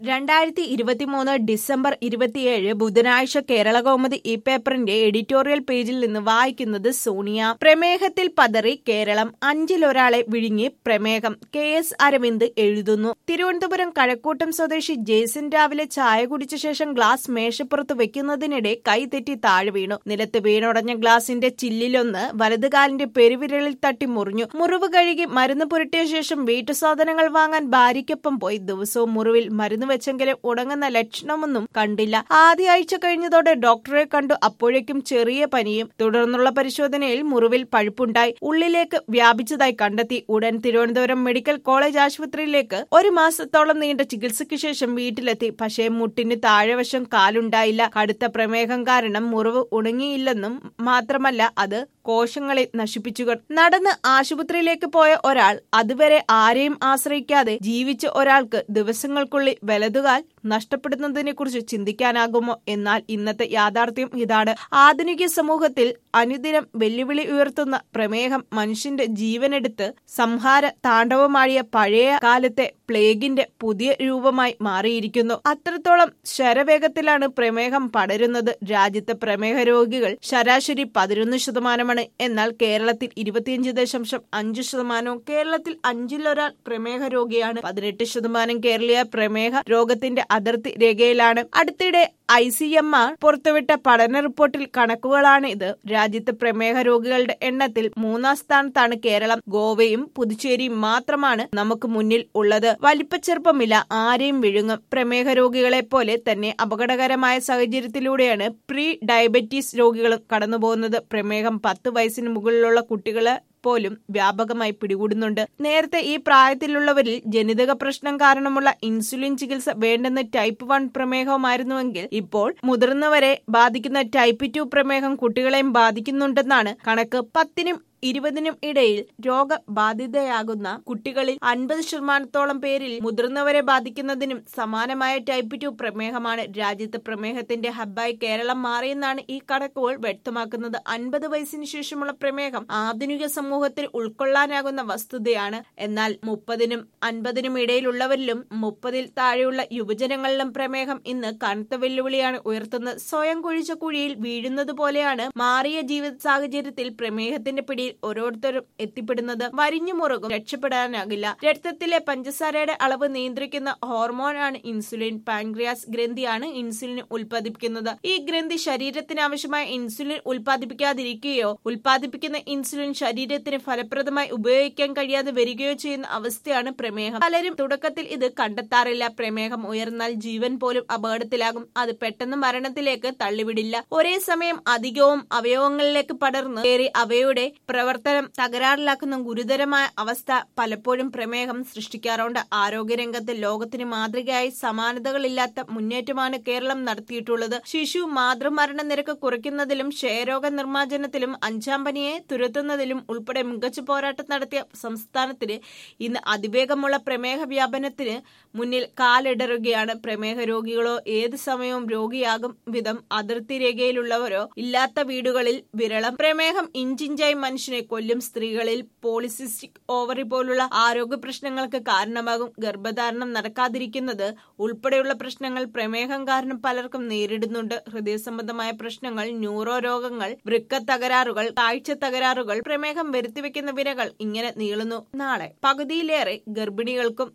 രണ്ടായിരത്തി ഇരുപത്തിമൂന്ന് ഡിസംബർ ഇരുപത്തിയേഴ് ബുധനാഴ്ച കേരള കൗമുദി ഈ പേപ്പറിന്റെ എഡിറ്റോറിയൽ പേജിൽ നിന്ന് വായിക്കുന്നത് സോണിയ പ്രമേഹത്തിൽ പതറി കേരളം അഞ്ചിലൊരാളെ വിഴുങ്ങി പ്രമേഹം കെ എസ് അരവിന്ദ് എഴുതുന്നു തിരുവനന്തപുരം കഴക്കൂട്ടം സ്വദേശി ജേസൻ രാവിലെ ചായ കുടിച്ച ശേഷം ഗ്ലാസ് മേശപ്പുറത്ത് വെക്കുന്നതിനിടെ കൈ തെറ്റി താഴെ വീണു നിലത്ത് വീണുടഞ്ഞ ഗ്ലാസിന്റെ ചില്ലിലൊന്ന് വലതുകാലിന്റെ പെരുവിരലിൽ തട്ടി മുറിഞ്ഞു മുറിവ് കഴുകി മരുന്ന് പുരട്ടിയ ശേഷം വീട്ടുസാധനങ്ങൾ വാങ്ങാൻ ഭാര്യയ്ക്കൊപ്പം പോയി ദിവസവും മുറിവിൽ മരുന്ന് വെച്ചെങ്കിലും ഉണങ്ങുന്ന ലക്ഷണമൊന്നും കണ്ടില്ല ആദ്യ ആഴ്ച കഴിഞ്ഞതോടെ ഡോക്ടറെ കണ്ടു അപ്പോഴേക്കും ചെറിയ പനിയും തുടർന്നുള്ള പരിശോധനയിൽ മുറിവിൽ പഴുപ്പുണ്ടായി ഉള്ളിലേക്ക് വ്യാപിച്ചതായി കണ്ടെത്തി ഉടൻ തിരുവനന്തപുരം മെഡിക്കൽ കോളേജ് ആശുപത്രിയിലേക്ക് ഒരു മാസത്തോളം നീണ്ട ചികിത്സയ്ക്ക് ശേഷം വീട്ടിലെത്തി പക്ഷേ മുട്ടിന് താഴെവശം കാലുണ്ടായില്ല കടുത്ത പ്രമേഹം കാരണം മുറിവ് ഉണങ്ങിയില്ലെന്നും മാത്രമല്ല അത് കോശങ്ങളെ നശിപ്പിച്ചു നടന്ന് ആശുപത്രിയിലേക്ക് പോയ ഒരാൾ അതുവരെ ആരെയും ആശ്രയിക്കാതെ ജീവിച്ച ഒരാൾക്ക് ദിവസങ്ങൾക്കുള്ളിൽ വലതുകാൽ നഷ്ടപ്പെടുന്നതിനെ കുറിച്ച് ചിന്തിക്കാനാകുമോ എന്നാൽ ഇന്നത്തെ യാഥാർത്ഥ്യം ഇതാണ് ആധുനിക സമൂഹത്തിൽ അനുദിനം വെല്ലുവിളി ഉയർത്തുന്ന പ്രമേഹം മനുഷ്യന്റെ ജീവനെടുത്ത് സംഹാര താണ്ഡവമാടിയ പഴയ കാലത്തെ പ്ലേഗിന്റെ പുതിയ രൂപമായി മാറിയിരിക്കുന്നു അത്രത്തോളം ശരവേഗത്തിലാണ് പ്രമേഹം പടരുന്നത് രാജ്യത്തെ പ്രമേഹ രോഗികൾ ശരാശരി പതിനൊന്ന് ശതമാനമാണ് എന്നാൽ കേരളത്തിൽ ഇരുപത്തിയഞ്ച് ദശാംശം അഞ്ച് ശതമാനവും കേരളത്തിൽ അഞ്ചിലൊരാൾ പ്രമേഹ രോഗിയാണ് പതിനെട്ട് ശതമാനം കേരളീയ പ്രമേഹ രോഗത്തിന്റെ അതിർത്തി രേഖയിലാണ് അടുത്തിടെ ഐ സി എം ആർ പുറത്തുവിട്ട പഠന റിപ്പോർട്ടിൽ കണക്കുകളാണ് ഇത് രാജ്യത്തെ പ്രമേഹ രോഗികളുടെ എണ്ണത്തിൽ മൂന്നാം സ്ഥാനത്താണ് കേരളം ഗോവയും പുതുച്ചേരിയും മാത്രമാണ് നമുക്ക് മുന്നിൽ ഉള്ളത് വലിപ്പച്ചെറുപ്പമില്ല ആരെയും വിഴുങ്ങും പ്രമേഹ രോഗികളെ പോലെ തന്നെ അപകടകരമായ സാഹചര്യത്തിലൂടെയാണ് പ്രീ ഡയബറ്റീസ് രോഗികളും കടന്നുപോകുന്നത് പ്രമേഹം പത്ത് വയസ്സിന് മുകളിലുള്ള കുട്ടികളെ പോലും വ്യാപകമായി പിടികൂടുന്നുണ്ട് നേരത്തെ ഈ പ്രായത്തിലുള്ളവരിൽ ജനിതക പ്രശ്നം കാരണമുള്ള ഇൻസുലിൻ ചികിത്സ വേണ്ടെന്ന് ടൈപ്പ് വൺ പ്രമേഹമായിരുന്നുവെങ്കിൽ ഇപ്പോൾ മുതിർന്നവരെ ബാധിക്കുന്ന ടൈപ്പ് ടു പ്രമേഹം കുട്ടികളെയും ബാധിക്കുന്നുണ്ടെന്നാണ് കണക്ക് പത്തിനും ഇരുപതിനും ഇടയിൽ രോഗബാധിതയാകുന്ന കുട്ടികളിൽ അൻപത് ശതമാനത്തോളം പേരിൽ മുതിർന്നവരെ ബാധിക്കുന്നതിനും സമാനമായ ടൈപ്പ് ടു പ്രമേഹമാണ് രാജ്യത്ത് പ്രമേഹത്തിന്റെ ഹബ്ബായി കേരളം മാറിയെന്നാണ് ഈ കണക്കുകൾ വ്യക്തമാക്കുന്നത് അൻപത് വയസ്സിന് ശേഷമുള്ള പ്രമേഹം ആധുനിക സമൂഹത്തിൽ ഉൾക്കൊള്ളാനാകുന്ന വസ്തുതയാണ് എന്നാൽ മുപ്പതിനും അൻപതിനും ഇടയിലുള്ളവരിലും മുപ്പതിൽ താഴെയുള്ള യുവജനങ്ങളിലും പ്രമേഹം ഇന്ന് കനത്ത വെല്ലുവിളിയാണ് ഉയർത്തുന്നത് സ്വയം കുഴിച്ച കുഴിയിൽ വീഴുന്നത് പോലെയാണ് മാറിയ ജീവിത സാഹചര്യത്തിൽ പ്രമേഹത്തിന്റെ പിടിയിൽ ഓരോരുത്തരും എത്തിപ്പെടുന്നത് വരിഞ്ഞു മുറുകും രക്ഷപ്പെടാനാകില്ല രക്തത്തിലെ പഞ്ചസാരയുടെ അളവ് നിയന്ത്രിക്കുന്ന ഹോർമോണാണ് ഇൻസുലിൻ പാൻക്രിയാസ് ഗ്രന്ഥിയാണ് ഇൻസുലിൻ ഉൽപ്പാദിപ്പിക്കുന്നത് ഈ ഗ്രന്ഥി ശരീരത്തിന് ആവശ്യമായ ഇൻസുലിൻ ഉൽപ്പാദിപ്പിക്കാതിരിക്കുകയോ ഉൽപ്പാദിപ്പിക്കുന്ന ഇൻസുലിൻ ശരീരത്തിന് ഫലപ്രദമായി ഉപയോഗിക്കാൻ കഴിയാതെ വരികയോ ചെയ്യുന്ന അവസ്ഥയാണ് പ്രമേഹം പലരും തുടക്കത്തിൽ ഇത് കണ്ടെത്താറില്ല പ്രമേഹം ഉയർന്നാൽ ജീവൻ പോലും അപകടത്തിലാകും അത് പെട്ടെന്ന് മരണത്തിലേക്ക് തള്ളിവിടില്ല ഒരേ സമയം അധികവും അവയവങ്ങളിലേക്ക് പടർന്ന് കയറി അവയുടെ പ്രവർത്തനം തകരാറിലാക്കുന്ന ഗുരുതരമായ അവസ്ഥ പലപ്പോഴും പ്രമേഹം സൃഷ്ടിക്കാറുണ്ട് ആരോഗ്യരംഗത്ത് ലോകത്തിന് മാതൃകയായി സമാനതകളില്ലാത്ത മുന്നേറ്റമാണ് കേരളം നടത്തിയിട്ടുള്ളത് ശിശു മാതൃമരണ നിരക്ക് കുറയ്ക്കുന്നതിലും ക്ഷയരോഗ നിർമ്മാർജ്ജനത്തിലും അഞ്ചാം പനിയെ തുരത്തുന്നതിലും ഉൾപ്പെടെ മികച്ച പോരാട്ടം നടത്തിയ സംസ്ഥാനത്തിന് ഇന്ന് അതിവേഗമുള്ള പ്രമേഹ വ്യാപനത്തിന് മുന്നിൽ കാലിടറുകയാണ് പ്രമേഹ രോഗികളോ ഏത് സമയവും രോഗിയാകും വിധം അതിർത്തി രേഖയിലുള്ളവരോ ഇല്ലാത്ത വീടുകളിൽ വിരളം പ്രമേഹം ഇഞ്ചിഞ്ചായി മനുഷ്യനെ കൊല്ലും സ്ത്രീകളിൽ പോളിസിസ്റ്റിക് ഓവറി പോലുള്ള ആരോഗ്യ പ്രശ്നങ്ങൾക്ക് കാരണമാകും ഗർഭധാരണം നടക്കാതിരിക്കുന്നത് ഉൾപ്പെടെയുള്ള പ്രശ്നങ്ങൾ പ്രമേഹം കാരണം പലർക്കും നേരിടുന്നുണ്ട് ഹൃദയ സംബന്ധമായ പ്രശ്നങ്ങൾ ന്യൂറോ രോഗങ്ങൾ വൃക്ക തകരാറുകൾ കാഴ്ച തകരാറുകൾ പ്രമേഹം വരുത്തിവെക്കുന്ന വിരകൾ ഇങ്ങനെ നീളുന്നു നാളെ പകുതിയിലേറെ ഗർഭിണികൾക്കും